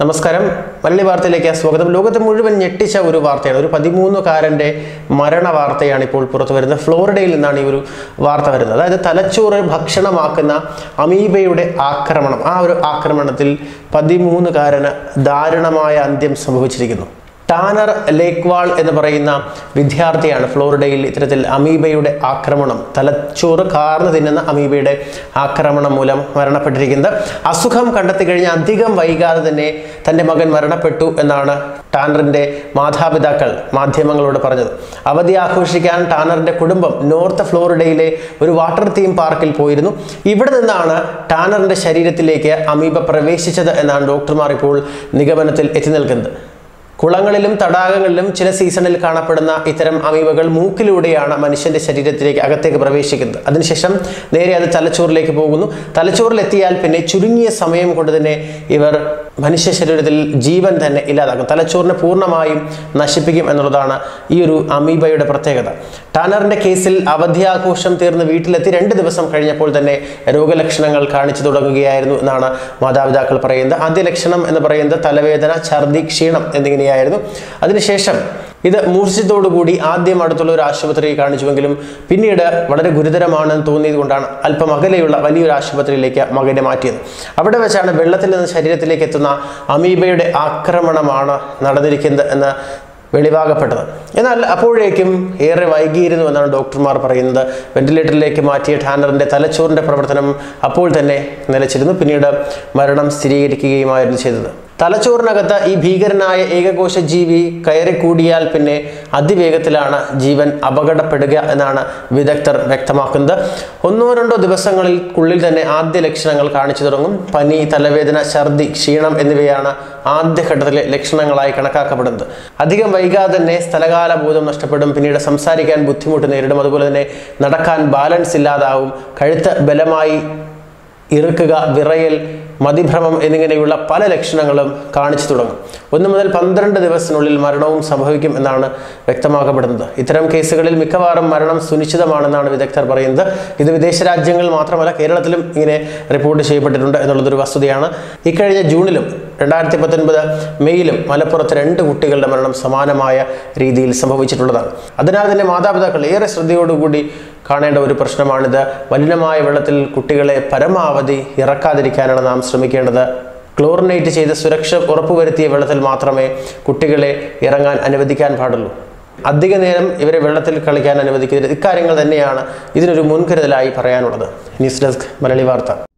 നമസ്കാരം മലയാളി വാർത്തയിലേക്ക് സ്വാഗതം ലോകത്തെ മുഴുവൻ ഞെട്ടിച്ച ഒരു വാർത്തയാണ് ഒരു പതിമൂന്നുകാരൻ്റെ മരണ വാർത്തയാണ് ഇപ്പോൾ പുറത്തു വരുന്നത് ഫ്ലോറിഡയിൽ നിന്നാണ് ഈ ഒരു വാർത്ത വരുന്നത് അതായത് തലച്ചോറ് ഭക്ഷണമാക്കുന്ന അമീബയുടെ ആക്രമണം ആ ഒരു ആക്രമണത്തിൽ പതിമൂന്നുകാരന് ദാരുണമായ അന്ത്യം സംഭവിച്ചിരിക്കുന്നു ടാനർ ലേക്വാൾ എന്ന് പറയുന്ന വിദ്യാർത്ഥിയാണ് ഫ്ലോറിഡയിൽ ഇത്തരത്തിൽ അമീബയുടെ ആക്രമണം തലച്ചോറ് കാർന്നു തിന്നുന്ന അമീബയുടെ ആക്രമണം മൂലം മരണപ്പെട്ടിരിക്കുന്നത് അസുഖം കണ്ടെത്തി കഴിഞ്ഞ അധികം വൈകാതെ തന്നെ തൻ്റെ മകൻ മരണപ്പെട്ടു എന്നാണ് ടാനറിൻ്റെ മാതാപിതാക്കൾ മാധ്യമങ്ങളോട് പറഞ്ഞത് അവധി ആഘോഷിക്കാൻ ടാനറിൻ്റെ കുടുംബം നോർത്ത് ഫ്ലോറിഡയിലെ ഒരു വാട്ടർ തീം പാർക്കിൽ പോയിരുന്നു ഇവിടെ നിന്നാണ് ടാനറിൻ്റെ ശരീരത്തിലേക്ക് അമീബ പ്രവേശിച്ചത് എന്നാണ് ഡോക്ടർമാർ ഇപ്പോൾ നിഗമനത്തിൽ എത്തി നിൽക്കുന്നത് കുളങ്ങളിലും തടാകങ്ങളിലും ചില സീസണിൽ കാണപ്പെടുന്ന ഇത്തരം അമീബകൾ മൂക്കിലൂടെയാണ് മനുഷ്യന്റെ ശരീരത്തിലേക്ക് അകത്തേക്ക് പ്രവേശിക്കുന്നത് അതിനുശേഷം നേരെ അത് തലച്ചോറിലേക്ക് പോകുന്നു തലച്ചോറിലെത്തിയാൽ പിന്നെ ചുരുങ്ങിയ സമയം കൊണ്ട് തന്നെ ഇവർ മനുഷ്യ ശരീരത്തിൽ ജീവൻ തന്നെ ഇല്ലാതാക്കും തലച്ചോറിനെ പൂർണ്ണമായും നശിപ്പിക്കും എന്നുള്ളതാണ് ഈ ഒരു അമീബയുടെ പ്രത്യേകത ടാനറിന്റെ കേസിൽ അവധിയാഘോഷം തീർന്ന് വീട്ടിലെത്തി രണ്ട് ദിവസം കഴിഞ്ഞപ്പോൾ തന്നെ രോഗലക്ഷണങ്ങൾ കാണിച്ചു തുടങ്ങുകയായിരുന്നു എന്നാണ് മാതാപിതാക്കൾ പറയുന്നത് ആദ്യ ലക്ഷണം എന്ന് പറയുന്നത് തലവേദന ഛർദി ക്ഷീണം എന്നിങ്ങനെയായിരുന്നു അതിനുശേഷം ഇത് മൂർച്ഛിതോടുകൂടി ആദ്യം അടുത്തുള്ള ഒരു ആശുപത്രിയിൽ കാണിച്ചുവെങ്കിലും പിന്നീട് വളരെ ഗുരുതരമാണെന്ന് തോന്നിയത് കൊണ്ടാണ് അല്പം അകലെയുള്ള വലിയൊരു ആശുപത്രിയിലേക്ക് മകനെ മാറ്റിയത് അവിടെ വെച്ചാണ് വെള്ളത്തിൽ നിന്ന് ശരീരത്തിലേക്ക് എത്തുന്ന അമീബയുടെ ആക്രമണമാണ് നടന്നിരിക്കുന്നത് എന്ന് വെളിവാകപ്പെട്ടത് എന്നാൽ അപ്പോഴേക്കും ഏറെ വൈകിയിരുന്നു എന്നാണ് ഡോക്ടർമാർ പറയുന്നത് വെന്റിലേറ്ററിലേക്ക് മാറ്റിയ ടാനറിന്റെ തലച്ചോറിന്റെ പ്രവർത്തനം അപ്പോൾ തന്നെ നിലച്ചിരുന്നു പിന്നീട് മരണം സ്ഥിരീകരിക്കുകയുമായിരുന്നു ചെയ്തത് തലച്ചോറിനകത്ത് ഈ ഭീകരനായ ഏകകോശ ജീവി കയറിക്കൂടിയാൽ പിന്നെ അതിവേഗത്തിലാണ് ജീവൻ അപകടപ്പെടുക എന്നാണ് വിദഗ്ധർ വ്യക്തമാക്കുന്നത് ഒന്നോ രണ്ടോ ദിവസങ്ങളിൽക്കുള്ളിൽ തന്നെ ആദ്യ ലക്ഷണങ്ങൾ കാണിച്ചു തുടങ്ങും പനി തലവേദന ഛർദി ക്ഷീണം എന്നിവയാണ് ആദ്യഘട്ടത്തിലെ ലക്ഷണങ്ങളായി കണക്കാക്കപ്പെടുന്നത് അധികം വൈകാതെ തന്നെ സ്ഥലകാല ബോധം നഷ്ടപ്പെടും പിന്നീട് സംസാരിക്കാൻ ബുദ്ധിമുട്ട് നേരിടും അതുപോലെ തന്നെ നടക്കാൻ ബാലൻസ് ഇല്ലാതാവും കഴുത്ത് ബലമായി ഇറുക്കുക വിറയൽ മതിഭ്രമം എന്നിങ്ങനെയുള്ള പല ലക്ഷണങ്ങളും കാണിച്ചു തുടങ്ങും ഒന്ന് മുതൽ പന്ത്രണ്ട് ദിവസത്തിനുള്ളിൽ മരണവും സംഭവിക്കും എന്നാണ് വ്യക്തമാക്കപ്പെടുന്നത് ഇത്തരം കേസുകളിൽ മിക്കവാറും മരണം സുനിശ്ചിതമാണെന്നാണ് വിദഗ്ധർ പറയുന്നത് ഇത് വിദേശ രാജ്യങ്ങളിൽ മാത്രമല്ല കേരളത്തിലും ഇങ്ങനെ റിപ്പോർട്ട് ചെയ്യപ്പെട്ടിട്ടുണ്ട് എന്നുള്ളതൊരു വസ്തുതയാണ് ഇക്കഴിഞ്ഞ ജൂണിലും രണ്ടായിരത്തി പത്തൊൻപത് മെയ്യിലും മലപ്പുറത്ത് രണ്ട് കുട്ടികളുടെ മരണം സമാനമായ രീതിയിൽ സംഭവിച്ചിട്ടുള്ളതാണ് അതിനാൽ തന്നെ മാതാപിതാക്കൾ ഏറെ ശ്രദ്ധയോടുകൂടി കാണേണ്ട ഒരു പ്രശ്നമാണിത് മലിനമായ വെള്ളത്തിൽ കുട്ടികളെ പരമാവധി ഇറക്കാതിരിക്കാനാണ് നാം ശ്രമിക്കേണ്ടത് ക്ലോറിനേറ്റ് ചെയ്ത് സുരക്ഷ ഉറപ്പുവരുത്തിയ വെള്ളത്തിൽ മാത്രമേ കുട്ടികളെ ഇറങ്ങാൻ അനുവദിക്കാൻ പാടുള്ളൂ അധിക നേരം ഇവരെ വെള്ളത്തിൽ കളിക്കാൻ അനുവദിക്കരുത് ഇക്കാര്യങ്ങൾ തന്നെയാണ് ഇതിനൊരു മുൻകരുതലായി പറയാനുള്ളത് ന്യൂസ് ഡെസ്ക് മലയാളി വാർത്ത